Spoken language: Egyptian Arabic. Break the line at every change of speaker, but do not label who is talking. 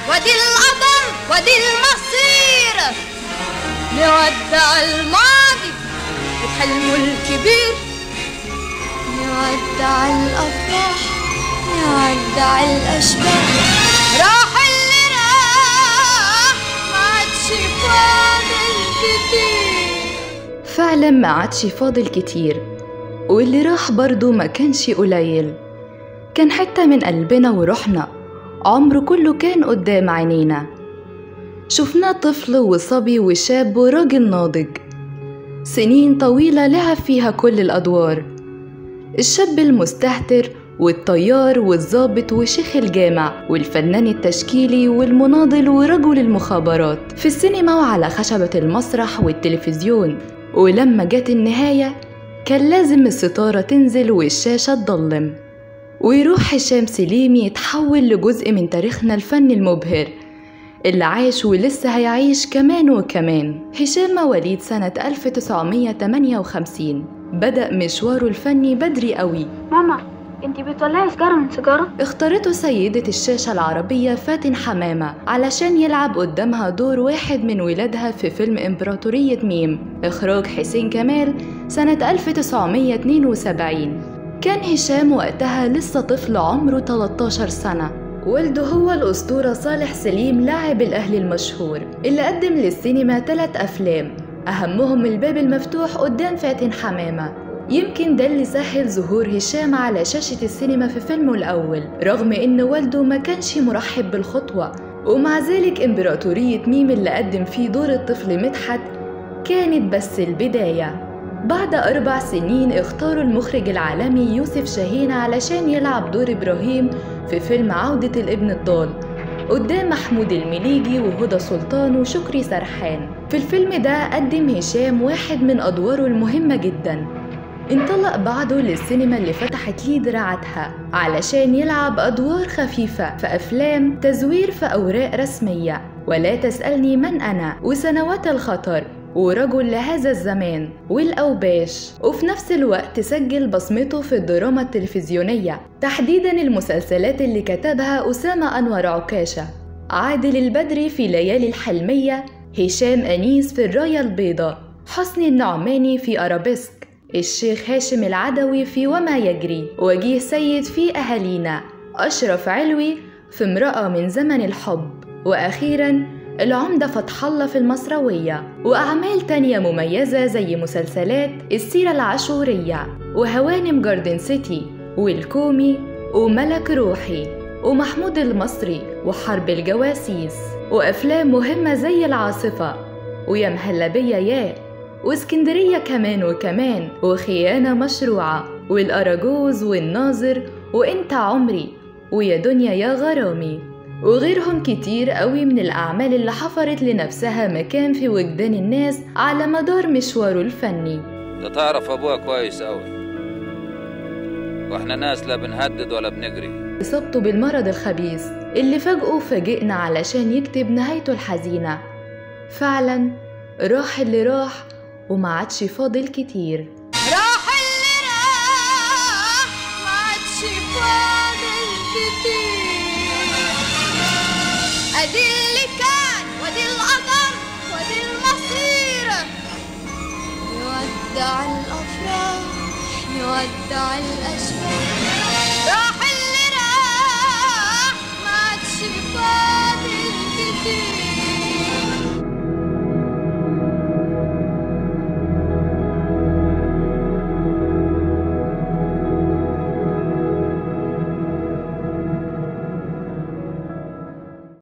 ودي القدر ودي المصير نودع الماضي وحلمه الكبير نودع الأفراح نودع الأشباح راح اللي راح ما عادش فاضل كتير
فعلا ما عادش فاضل كتير واللي راح برضه ما كانش قليل كان حتة من قلبنا وروحنا عمره كله كان قدام عينينا شفناه طفل وصبي وشاب وراجل ناضج سنين طويلة لعب فيها كل الأدوار الشاب المستهتر والطيار والظابط وشيخ الجامع والفنان التشكيلي والمناضل ورجل المخابرات في السينما وعلى خشبة المسرح والتلفزيون ولما جت النهاية كان لازم الستارة تنزل والشاشة تضلم ويروح هشام سليم يتحول لجزء من تاريخنا الفني المبهر اللي عاش ولسه هيعيش كمان وكمان هشام مواليد سنة 1958 بدأ مشواره الفني بدري قوي
ماما انتي بتولعي سيجارة من سيجارة؟
اختارته سيدة الشاشة العربية فاتن حمامة علشان يلعب قدامها دور واحد من ولادها في فيلم إمبراطورية ميم إخراج حسين كمال سنة 1972 كان هشام وقتها لسه طفل عمره 13 سنة والده هو الأسطورة صالح سليم لاعب الأهلي المشهور اللي قدم للسينما ثلاث أفلام أهمهم الباب المفتوح قدام فاتن حمامة يمكن ده اللي سهل ظهور هشام على شاشة السينما في فيلمه الأول رغم إن والده ما كانش مرحب بالخطوة ومع ذلك إمبراطورية ميم اللي قدم فيه دور الطفل مدحت كانت بس البداية بعد أربع سنين اختاروا المخرج العالمي يوسف شاهين علشان يلعب دور إبراهيم في فيلم عودة الابن الضال قدام محمود المليجي وهدى سلطان وشكري سرحان في الفيلم ده قدم هشام واحد من أدواره المهمة جدا انطلق بعده للسينما اللي فتحت ليه دراعتها علشان يلعب أدوار خفيفة في أفلام تزوير في أوراق رسمية ولا تسألني من أنا وسنوات الخطر ورجل لهذا الزمان والأوباش وفي نفس الوقت سجل بصمته في الدراما التلفزيونية تحديدا المسلسلات اللي كتبها أسامة أنور عكاشة عادل البدري في ليالي الحلمية هشام أنيس في الراية البيضاء حسني النعماني في أرابيسك الشيخ هاشم العدوي في وما يجري وجيه سيد في أهالينا أشرف علوي في امرأة من زمن الحب وأخيراً العمدة فتح الله في المصروية وأعمال تانية مميزة زي مسلسلات السيرة العاشورية وهوانم جاردن سيتي والكومي وملك روحي ومحمود المصري وحرب الجواسيس وأفلام مهمة زي العاصفة ويا مهلبية يا واسكندرية كمان وكمان وخيانة مشروعة والأراجوز والناظر وإنت عمري ويا دنيا يا غرامي وغيرهم كتير قوي من الأعمال اللي حفرت لنفسها مكان في وجدان الناس على مدار مشواره الفني
انت تعرف ابويا كويس قوي واحنا ناس لا بنهدد ولا بنجري
إصابته بالمرض الخبيث اللي فجأه فاجئنا علشان يكتب نهايته الحزينة فعلا راح اللي راح وما عادش فاضل كتير
راح اللي راح ما عادش فاضل كتير ادي اللي كان ودي القدر ودي المصير يودع الافراح يودع الاشباح راح